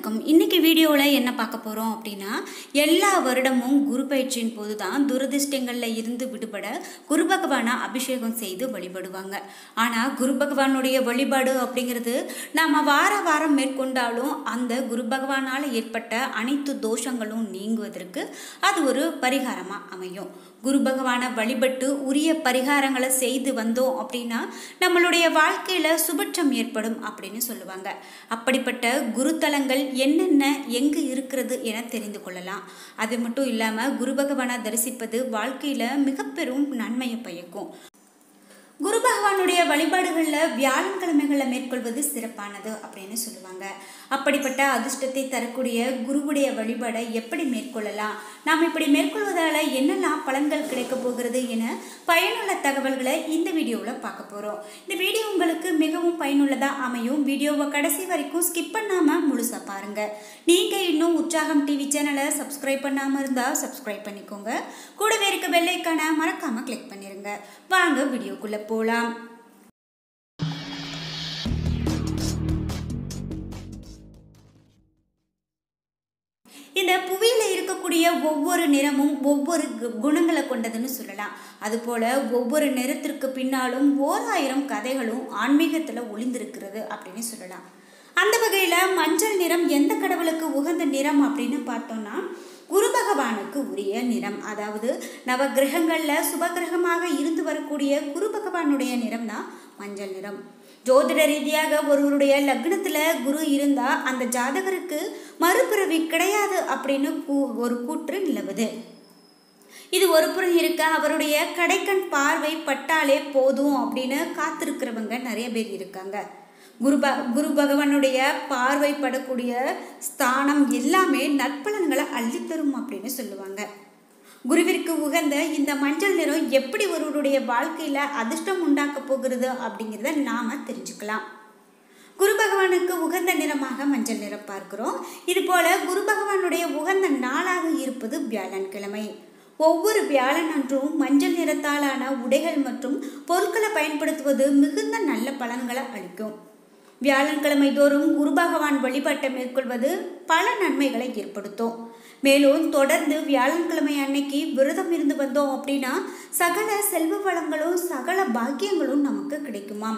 வணக்கம் இன்னைக்கு வீடியோவில் என்ன பார்க்க போகிறோம் அப்படின்னா எல்லா வருடமும் குரு பயிற்சியின் போது தான் துரதிர்ஷ்டங்களில் இருந்து விடுபட குரு பகவானை அபிஷேகம் செய்து வழிபடுவாங்க ஆனால் குரு பகவானுடைய வழிபாடு அப்படிங்கிறது நாம் வார வாரம் மேற்கொண்டாலும் அந்த குரு பகவானால் ஏற்பட்ட அனைத்து தோஷங்களும் நீங்குவதற்கு அது ஒரு பரிகாரமாக அமையும் குரு பகவானை வழிபட்டு உரிய பரிகாரங்களை செய்து வந்தோம் அப்படின்னா நம்மளுடைய வாழ்க்கையில் சுபட்சம் ஏற்படும் அப்படின்னு சொல்லுவாங்க அப்படிப்பட்ட குருத்தலங்கள் என்னென்ன எங்கு இருக்கிறது என தெரிந்து கொள்ளலாம் அது மட்டும் இல்லாமல் குரு பகவானை தரிசிப்பது வாழ்க்கையில் மிக பெரும் நன்மையை பயக்கும் குரு பகவானுடைய வழிபாடுகளில் வியாழக்கிழமைகளில் மேற்கொள்வது சிறப்பானது அப்படின்னு சொல்லுவாங்க அப்படிப்பட்ட அதிர்ஷ்டத்தை தரக்கூடிய குருவுடைய வழிபாடை எப்படி மேற்கொள்ளலாம் நாம் இப்படி மேற்கொள்வதால் என்னெல்லாம் பலன்கள் கிடைக்க போகிறது என பயனுள்ள தகவல்களை இந்த வீடியோவில் பார்க்க போகிறோம் இந்த வீடியோ உங்களுக்கு மிகவும் பயனுள்ளதாக அமையும் வீடியோவை கடைசி வரைக்கும் ஸ்கிப் பண்ணாமல் முழுசாக பாருங்கள் நீங்கள் இன்னும் உற்சாகம் டிவி சேனலை சப்ஸ்கிரைப் பண்ணாமல் இருந்தால் சப்ஸ்கிரைப் பண்ணிக்கோங்க கூடவே இருக்க பெல்லைக்கான மறக்காமல் கிளிக் பண்ணிடுங்க வாங்க வீடியோக்குள்ளே போகலாம் இந்த புவியில் இருக்கக்கூடிய ஒவ்வொரு நிறமும் ஒவ்வொரு கு- குணங்களை கொண்டதுன்னு சொல்லலாம் அதுபோல் ஒவ்வொரு நிறத்திற்கு பின்னாலும் ஓராயிரம் கதைகளும் ஆன்மீகத்தில் ஒளிந்திருக்கிறது அப்படின்னு சொல்லலாம் அந்த வகையில் மஞ்சள் நிறம் எந்த கடவுளுக்கு உகந்த நிறம் அப்படின்னு பார்த்தோம்னா குரு பகவானுக்கு உரிய நிறம் அதாவது நவ கிரகங்களில் சுபகிரகமாக இருந்து வரக்கூடிய குரு பகவானுடைய நிறம் தான் மஞ்சள் நிறம் ஜோதிட ரீதியாக ஒருவருடைய லக்னத்தில் குரு இருந்தால் அந்த ஜாதகருக்கு மறுபிறவி கிடையாது அப்படின்னு கூ- ஒரு கூற்று நிலவுது இது ஒரு புறம் இருக்க அவருடைய கடைக்கண் பார்வை பட்டாலே போதும் அப்படின்னு காத்திருக்கிறவங்க நிறைய பேர் இருக்காங்க குரு ப குரு பகவானுடைய பார்வை படக்கூடிய ஸ்தானம் எல்லாமே நற்பலன்களை அள்ளித்தரும் அப்படின்னு சொல்லுவாங்க குருவிற்கு உகந்த இந்த மஞ்சள் நிறம் எப்படி ஒருவருடைய வாழ்க்கையில் அதிர்ஷ்டம் உண்டாக்க போகிறது அப்படிங்கிறத நாம தெரிஞ்சுக்கலாம் குரு பகவானுக்கு உகந்த நிறமாக மஞ்சள் நிறம் பார்க்கிறோம் இது போல குரு பகவானுடைய உகந்த நாளாக இருப்பது வியாழன்கிழமை ஒவ்வொரு வியாழன் அன்றும் மஞ்சள் நிறத்தாலான உடைகள் மற்றும் பொருட்களை பயன்படுத்துவது மிகுந்த நல்ல பலன்களை அளிக்கும் வியாழன்கிழமை தோறும் குரு பகவான் வழிபாட்டை மேற்கொள்வது பல நன்மைகளை ஏற்படுத்தும் மேலும் தொடர்ந்து வியாழன்கிழமை அன்னைக்கு விரதம் இருந்து வந்தோம் அப்படின்னா சகல செல்வ வளங்களும் சகல பாக்கியங்களும் நமக்கு கிடைக்குமாம்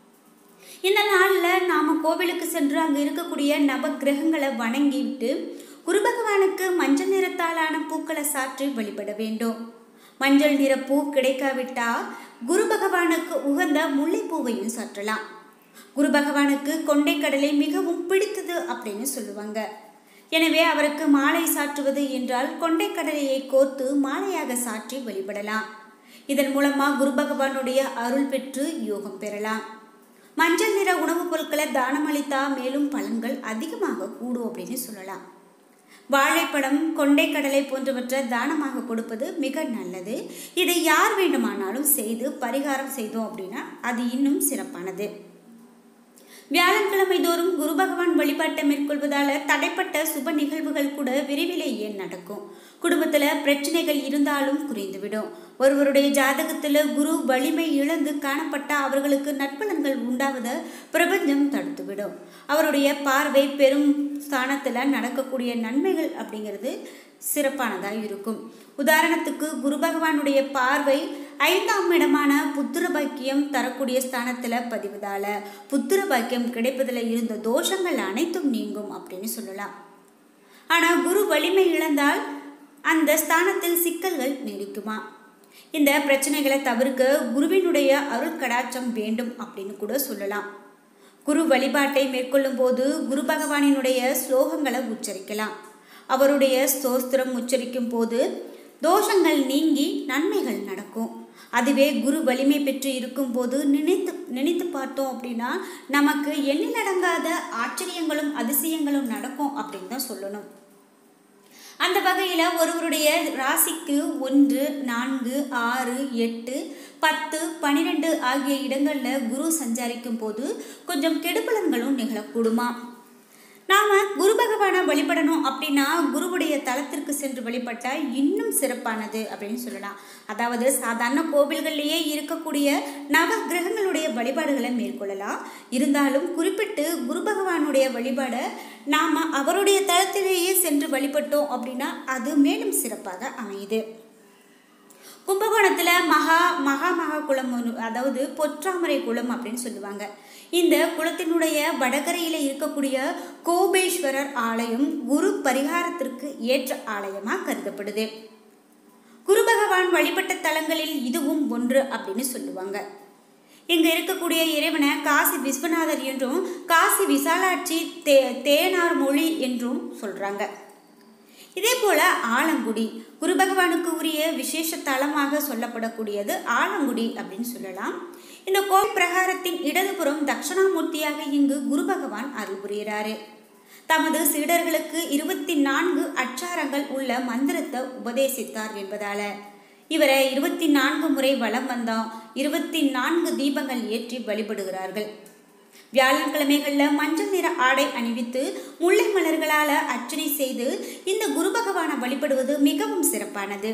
இந்த நாளில் நாம் கோவிலுக்கு சென்று அங்கே இருக்கக்கூடிய நவ கிரகங்களை வணங்கிவிட்டு குரு பகவானுக்கு மஞ்சள் நிறத்தாலான பூக்களை சாற்றி வழிபட வேண்டும் மஞ்சள் நிற பூ கிடைக்காவிட்டால் குரு பகவானுக்கு உகந்த முல்லைப்பூவையும் சாற்றலாம் குரு பகவானுக்கு கொண்டைக்கடலை மிகவும் பிடித்தது அப்படின்னு சொல்லுவாங்க எனவே அவருக்கு மாலை சாற்றுவது என்றால் கொண்டைக்கடலையை கோர்த்து மாலையாக சாற்றி வழிபடலாம் இதன் மூலமா குரு பகவானுடைய அருள் பெற்று யோகம் பெறலாம் மஞ்சள் நிற உணவுப் பொருட்களை தானம் அளித்தா மேலும் பலன்கள் அதிகமாக கூடும் அப்படின்னு சொல்லலாம் வாழைப்பழம் கொண்டைக்கடலை போன்றவற்றை தானமாக கொடுப்பது மிக நல்லது இதை யார் வேண்டுமானாலும் செய்து பரிகாரம் செய்தோம் அப்படின்னா அது இன்னும் சிறப்பானது வியாழக்கிழமை தோறும் குரு பகவான் வழிபாட்டை மேற்கொள்வதால தடைப்பட்ட சுப நிகழ்வுகள் கூட விரைவிலேயே நடக்கும் குடும்பத்துல பிரச்சனைகள் இருந்தாலும் குறைந்துவிடும் ஒருவருடைய ஜாதகத்துல குரு வலிமை இழந்து காணப்பட்ட அவர்களுக்கு நற்பலன்கள் உண்டாவதை பிரபஞ்சம் தடுத்துவிடும் அவருடைய பார்வை பெரும் ஸ்தானத்துல நடக்கக்கூடிய நன்மைகள் அப்படிங்கிறது சிறப்பானதாக இருக்கும் உதாரணத்துக்கு குரு பகவானுடைய பார்வை ஐந்தாம் இடமான புத்திர பாக்கியம் தரக்கூடிய ஸ்தானத்தில் பதிவதால புத்திர பாக்கியம் கிடைப்பதில் இருந்த தோஷங்கள் அனைத்தும் நீங்கும் அப்படின்னு சொல்லலாம் ஆனால் குரு வலிமை இழந்தால் அந்த ஸ்தானத்தில் சிக்கல்கள் நீடிக்குமா இந்த பிரச்சனைகளை தவிர்க்க குருவினுடைய அருள் கடாட்சம் வேண்டும் அப்படின்னு கூட சொல்லலாம் குரு வழிபாட்டை மேற்கொள்ளும் போது குரு பகவானினுடைய ஸ்லோகங்களை உச்சரிக்கலாம் அவருடைய ஸ்தோஸ்திரம் உச்சரிக்கும் போது தோஷங்கள் நீங்கி நன்மைகள் நடக்கும் அதுவே குரு வலிமை பெற்று இருக்கும்போது நினைத்து நினைத்து பார்த்தோம் அப்படின்னா நமக்கு எண்ணிலடங்காத ஆச்சரியங்களும் அதிசயங்களும் நடக்கும் அப்படின்னு தான் சொல்லணும் அந்த வகையில் ஒருவருடைய ராசிக்கு ஒன்று நான்கு ஆறு எட்டு பத்து பன்னிரெண்டு ஆகிய இடங்களில் குரு சஞ்சாரிக்கும் போது கொஞ்சம் கெடுபலன்களும் நிகழக்கூடுமா நாம் குரு பகவானை வழிபடணும் அப்படின்னா குருவுடைய தலத்திற்கு சென்று வழிபட்டால் இன்னும் சிறப்பானது அப்படின்னு சொல்லலாம் அதாவது சாதாரண கோவில்கள்லேயே இருக்கக்கூடிய நவ கிரகங்களுடைய வழிபாடுகளை மேற்கொள்ளலாம் இருந்தாலும் குறிப்பிட்டு குரு பகவானுடைய வழிபாடை நாம் அவருடைய தளத்திலேயே சென்று வழிபட்டோம் அப்படின்னா அது மேலும் சிறப்பாக அமையுது கும்பகோணத்தில் மகா மகா மகா குளம் ஒன்று அதாவது பொற்றாமரை குளம் அப்படின்னு சொல்லுவாங்க இந்த குளத்தினுடைய வடகரையில் இருக்கக்கூடிய கோபேஸ்வரர் ஆலயம் குரு பரிகாரத்திற்கு ஏற்ற ஆலயமாக கருதப்படுது குரு பகவான் வழிபட்ட தலங்களில் இதுவும் ஒன்று அப்படின்னு சொல்லுவாங்க இங்க இருக்கக்கூடிய இறைவனை காசி விஸ்வநாதர் என்றும் காசி விசாலாட்சி தே தேனார் மொழி என்றும் சொல்றாங்க இதே போல ஆலங்குடி குரு பகவானுக்கு உரிய விசேஷ தலமாக சொல்லப்படக்கூடியது ஆலங்குடி அப்படின்னு சொல்லலாம் இந்த கோவில் பிரகாரத்தின் இடதுபுறம் தட்சிணாமூர்த்தியாக இங்கு குரு பகவான் அருள் புரிகிறாரு தமது சீடர்களுக்கு இருபத்தி நான்கு அச்சாரங்கள் உள்ள மந்திரத்தை உபதேசித்தார் என்பதால இவரை இருபத்தி நான்கு முறை வலம் வந்தோம் இருபத்தி நான்கு தீபங்கள் ஏற்றி வழிபடுகிறார்கள் வியாழக்கிழமைகளில் மஞ்சள் நிற ஆடை அணிவித்து முல்லை மலர்களால் அர்ச்சனை செய்து இந்த குரு பகவானை வழிபடுவது மிகவும் சிறப்பானது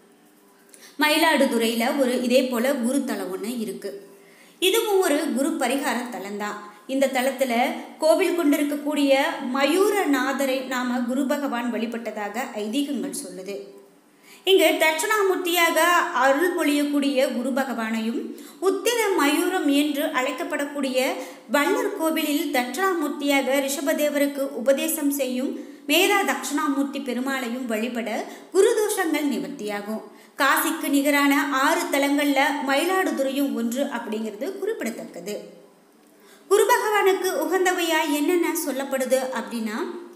மயிலாடுதுறையில் ஒரு இதே போல குரு தலம் ஒன்று இருக்கு இதுவும் ஒரு குரு பரிகார தலம்தான் இந்த தலத்தில் கோவில் கொண்டிருக்கக்கூடிய மயூரநாதரை நாம குரு பகவான் வழிபட்டதாக ஐதீகங்கள் சொல்லுது இங்கு தட்சிணாமூர்த்தியாக அருள் பொழியக்கூடிய குரு பகவானையும் உத்திர மயூரம் என்று அழைக்கப்படக்கூடிய வள்ளர் கோவிலில் தட்சிணாமூர்த்தியாக ரிஷபதேவருக்கு உபதேசம் செய்யும் மேதா தட்சிணாமூர்த்தி பெருமாளையும் வழிபட குரு தோஷங்கள் நிவர்த்தியாகும் காசிக்கு நிகரான ஆறு தலங்கள்ல மயிலாடுதுறையும் ஒன்று அப்படிங்கிறது குறிப்பிடத்தக்கது குரு பகவானுக்கு உகந்தவையா என்னென்ன சொல்லப்படுது அப்படின்னா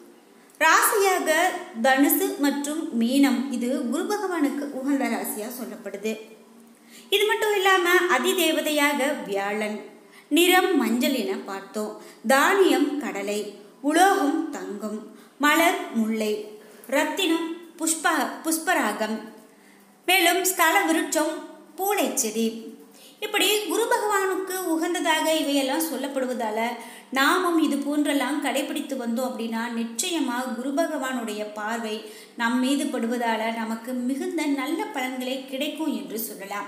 ராசியாக தனுசு மற்றும் மீனம் இது குரு பகவானுக்கு உகந்த ராசியா சொல்லப்படுது இது மட்டும் இல்லாம அதிதேவதையாக வியாழன் நிறம் மஞ்சள் என பார்த்தோம் தானியம் கடலை உலோகம் தங்கம் மலர் முல்லை ரத்தினம் புஷ்ப புஷ்பராகம் மேலும் ஸ்தல விருட்சம் பூளை செடி இப்படி குரு பகவானுக்கு உகந்ததாக இவையெல்லாம் சொல்லப்படுவதால நாமும் இது போன்றெல்லாம் கடைபிடித்து வந்தோம் அப்படின்னா நிச்சயமாக குரு பகவானுடைய பார்வை நம் மீது படுவதால நமக்கு மிகுந்த நல்ல பலன்களே கிடைக்கும் என்று சொல்லலாம்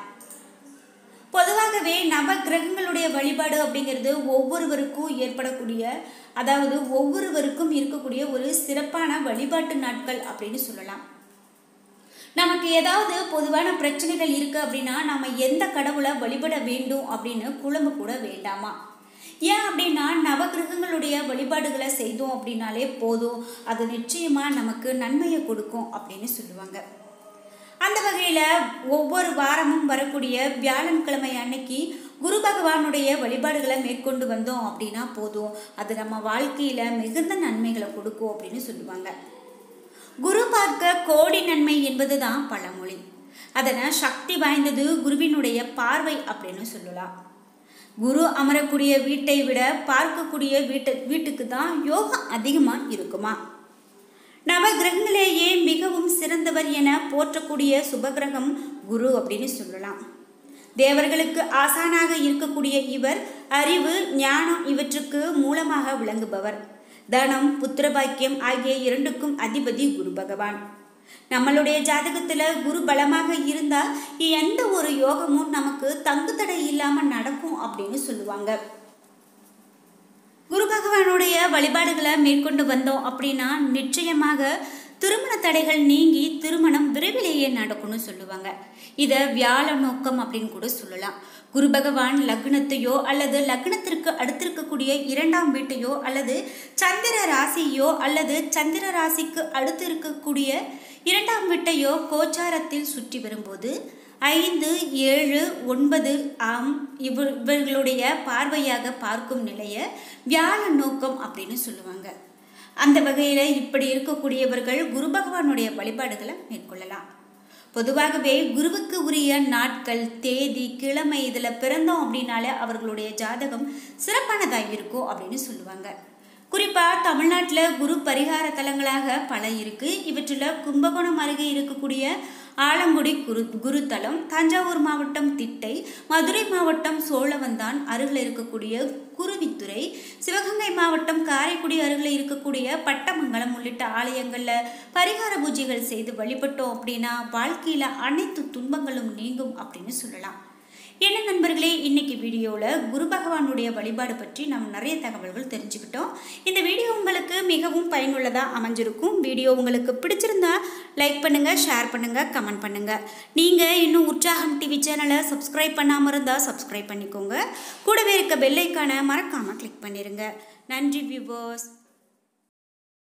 பொதுவாகவே நவ கிரகங்களுடைய வழிபாடு அப்படிங்கிறது ஒவ்வொருவருக்கும் ஏற்படக்கூடிய அதாவது ஒவ்வொருவருக்கும் இருக்கக்கூடிய ஒரு சிறப்பான வழிபாட்டு நாட்கள் அப்படின்னு சொல்லலாம் நமக்கு ஏதாவது பொதுவான பிரச்சனைகள் இருக்கு அப்படின்னா நம்ம எந்த கடவுளை வழிபட வேண்டும் அப்படின்னு குழம்பு கூட வேண்டாமா ஏன் அப்படின்னா நவகிரகங்களுடைய வழிபாடுகளை செய்தோம் அப்படின்னாலே போதும் அது நிச்சயமா நமக்கு நன்மையை கொடுக்கும் அப்படின்னு சொல்லுவாங்க அந்த வகையில் ஒவ்வொரு வாரமும் வரக்கூடிய வியாழன்கிழமை அன்னைக்கு குரு பகவானுடைய வழிபாடுகளை மேற்கொண்டு வந்தோம் அப்படின்னா போதும் அது நம்ம வாழ்க்கையில் மிகுந்த நன்மைகளை கொடுக்கும் அப்படின்னு சொல்லுவாங்க குரு பார்க்க கோடி நன்மை என்பதுதான் பழமொழி அதனை சக்தி வாய்ந்தது குருவினுடைய பார்வை அப்படின்னு சொல்லலாம் குரு அமரக்கூடிய வீட்டை விட பார்க்கக்கூடிய வீட்டு வீட்டுக்கு தான் யோகம் அதிகமாக இருக்குமா நவ கிரகங்களேயே மிகவும் சிறந்தவர் என போற்றக்கூடிய சுபகிரகம் குரு அப்படின்னு சொல்லலாம் தேவர்களுக்கு ஆசானாக இருக்கக்கூடிய இவர் அறிவு ஞானம் இவற்றுக்கு மூலமாக விளங்குபவர் தனம் புத்திரபாக்கியம் ஆகிய இரண்டுக்கும் அதிபதி குரு பகவான் நம்மளுடைய ஜாதகத்துல குரு பலமாக இருந்தா எந்த ஒரு யோகமும் நமக்கு தங்கு தடை இல்லாம நடக்கும் அப்படின்னு சொல்லுவாங்க குரு பகவானுடைய வழிபாடுகளை மேற்கொண்டு வந்தோம் அப்படின்னா நிச்சயமாக திருமண தடைகள் நீங்கி திருமணம் விரைவிலேயே நடக்கும்னு சொல்லுவாங்க இதை வியாழ நோக்கம் அப்படின்னு கூட சொல்லலாம் குரு பகவான் லக்னத்தையோ அல்லது லக்னத்திற்கு அடுத்திருக்கக்கூடிய இரண்டாம் வீட்டையோ அல்லது சந்திர ராசியோ அல்லது சந்திர ராசிக்கு அடுத்து இருக்கக்கூடிய இரண்டாம் வீட்டையோ கோச்சாரத்தில் சுற்றி வரும்போது ஐந்து ஏழு ஒன்பது ஆம் இவர் இவர்களுடைய பார்வையாக பார்க்கும் நிலையை வியாழ நோக்கம் அப்படின்னு சொல்லுவாங்க அந்த வகையில் இப்படி இருக்கக்கூடியவர்கள் குரு பகவானுடைய வழிபாடுகளை மேற்கொள்ளலாம் பொதுவாகவே குருவுக்கு உரிய நாட்கள் தேதி கிழமை இதில் பிறந்தோம் அப்படின்னாலே அவர்களுடைய ஜாதகம் சிறப்பானதாக இருக்கும் அப்படின்னு சொல்லுவாங்க குறிப்பாக தமிழ்நாட்டில் குரு பரிகார தலங்களாக பல இருக்கு இவற்றில் கும்பகோணம் அருகே இருக்கக்கூடிய ஆலங்குடி குரு குருத்தலம் தஞ்சாவூர் மாவட்டம் திட்டை மதுரை மாவட்டம் சோழவந்தான் அருகில் இருக்கக்கூடிய குருவித்துறை சிவகங்கை மாவட்டம் காரைக்குடி அருகில் இருக்கக்கூடிய பட்டமங்கலம் உள்ளிட்ட ஆலயங்களில் பரிகார பூஜைகள் செய்து வழிபட்டோம் அப்படின்னா வாழ்க்கையில் அனைத்து துன்பங்களும் நீங்கும் அப்படின்னு சொல்லலாம் என்ன நண்பர்களே இன்னைக்கு வீடியோவில் குரு பகவானுடைய வழிபாடு பற்றி நாம் நிறைய தகவல்கள் தெரிஞ்சுக்கிட்டோம் இந்த வீடியோ உங்களுக்கு மிகவும் பயனுள்ளதாக அமைஞ்சிருக்கும் வீடியோ உங்களுக்கு பிடிச்சிருந்தா லைக் பண்ணுங்கள் ஷேர் பண்ணுங்கள் கமெண்ட் பண்ணுங்கள் நீங்கள் இன்னும் உற்சாகம் டிவி சேனலை சப்ஸ்கிரைப் பண்ணாமல் இருந்தால் சப்ஸ்கிரைப் பண்ணிக்கோங்க கூடவே இருக்க பெல்லைக்கான மறக்காமல் கிளிக் பண்ணிடுங்க நன்றி வியூவர்ஸ்